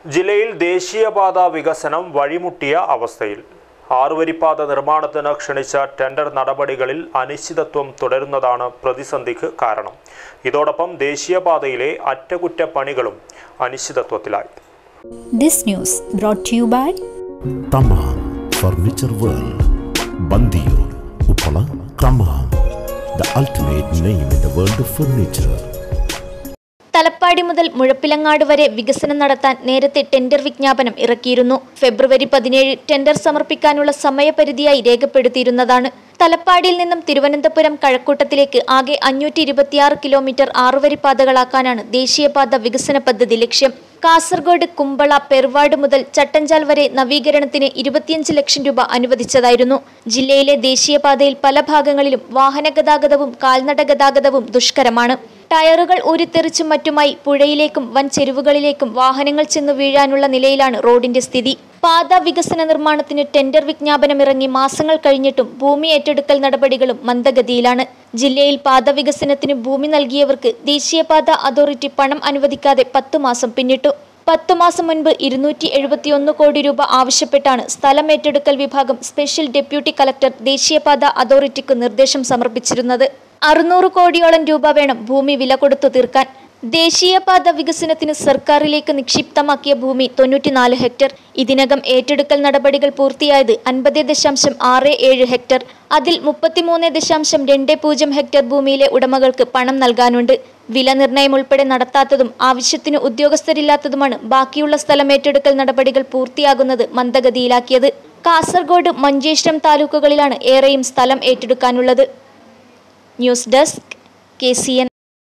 ജില്ലയിൽ ദേശീയപാത വികസനം വഴിമുട്ടിയ അവസ്ഥയിൽ ആറുവരിപ്പാത നിർമ്മാണത്തിന് ക്ഷണിച്ച ടെൻഡർ നടപടികളിൽ അനിശ്ചിതത്വം തുടരുന്നതാണ് പ്രതിസന്ധിക്ക് കാരണം ഇതോടൊപ്പം ദേശീയപാതയിലെ അറ്റകുറ്റപ്പണികളും അനിശ്ചിതത്വത്തിലായി This news brought to you by Thamam furniture world Bandiyur Uppala Thamam the ultimate name in the world of furniture Thalappady മുതൽ മുഴപ്പിലങ്ങാട് വരെ വികസനം നടത്താൻ നേരത്തെ ടെൻഡർ വിജ്ഞാപനം ഇറക്കിയിരുന്നു ഫെബ്രുവരി പതിനേഴ് ടെൻഡർ സമർപ്പിക്കാനുള്ള സമയപരിധിയായി രേഖപ്പെടുത്തിയിരുന്നതാണ് തലപ്പാടിയിൽ നിന്നും തിരുവനന്തപുരം കഴക്കൂട്ടത്തിലേക്ക് ആകെ അഞ്ഞൂറ്റി ഇരുപത്തിയാറ് കിലോമീറ്റർ ആറുവരിപ്പാതകളാക്കാനാണ് ദേശീയപാത വികസന പദ്ധതി ലക്ഷ്യം കാസർഗോഡ് കുമ്പള പെർവാട് മുതൽ ചട്ടഞ്ചാൽ വരെ നവീകരണത്തിന് ഇരുപത്തിയഞ്ച് ലക്ഷം രൂപ അനുവദിച്ചതായിരുന്നു ജില്ലയിലെ ദേശീയപാതയിൽ പല ഭാഗങ്ങളിലും വാഹന ഗതാഗതവും കാൽനട ഗതാഗതവും ദുഷ്കരമാണ് ടയറുകൾ ഊരിത്തെറിച്ചും മറ്റുമായി പുഴയിലേക്കും വൻ ചെരുവുകളിലേക്കും വാഹനങ്ങൾ ചെന്നു വീഴാനുള്ള നിലയിലാണ് റോഡിന്റെ സ്ഥിതി പാത വികസന നിർമ്മാണത്തിന് ടെൻഡർ വിജ്ഞാപനം ഇറങ്ങി മാസങ്ങൾ കഴിഞ്ഞിട്ടും ഭൂമി ഏറ്റെടുക്കൽ നടപടികളും മന്ദഗതിയിലാണ് ജില്ലയിൽ പാത വികസനത്തിന് ഭൂമി നൽകിയവർക്ക് ദേശീയപാത അതോറിറ്റി പണം അനുവദിക്കാതെ പത്തു മാസം പിന്നിട്ടു പത്തു മാസം മുൻപ് ഇരുന്നൂറ്റി എഴുപത്തിയൊന്ന് കോടി രൂപ ആവശ്യപ്പെട്ടാണ് സ്ഥലം ഏറ്റെടുക്കൽ വിഭാഗം സ്പെഷ്യൽ ഡെപ്യൂട്ടി കലക്ടർ ദേശീയപാത അതോറിറ്റിക്ക് നിർദ്ദേശം സമർപ്പിച്ചിരുന്നത് അറുന്നൂറ് കോടിയോളം രൂപ വേണം ഭൂമി വില കൊടുത്തു തീർക്കാൻ ദേശീയപാത വികസനത്തിന് സർക്കാരിലേക്ക് നിക്ഷിപ്തമാക്കിയ ഭൂമി തൊണ്ണൂറ്റിനാല് ഹെക്ടർ ഇതിനകം ഏറ്റെടുക്കൽ നടപടികൾ പൂർത്തിയായത് അൻപത് ദശാംശം ആറ് ഏഴ് ഹെക്ടർ അതിൽ മുപ്പത്തിമൂന്ന് ദശാംശം രണ്ട് പൂജ്യം ഹെക്ടർ ഭൂമിയിലെ ഉടമകൾക്ക് പണം നൽകാനുണ്ട് വില നിർണ്ണയം ഉൾപ്പെടെ നടത്താത്തതും ആവശ്യത്തിന് ഉദ്യോഗസ്ഥരില്ലാത്തതുമാണ് ബാക്കിയുള്ള സ്ഥലം ഏറ്റെടുക്കൽ നടപടികൾ പൂർത്തിയാകുന്നത് മന്ദഗതിയിലാക്കിയത് കാസർഗോഡ് മഞ്ചേശ്വരം താലൂക്കുകളിലാണ് ഏറെയും സ്ഥലം ഏറ്റെടുക്കാനുള്ളത് news desk K C N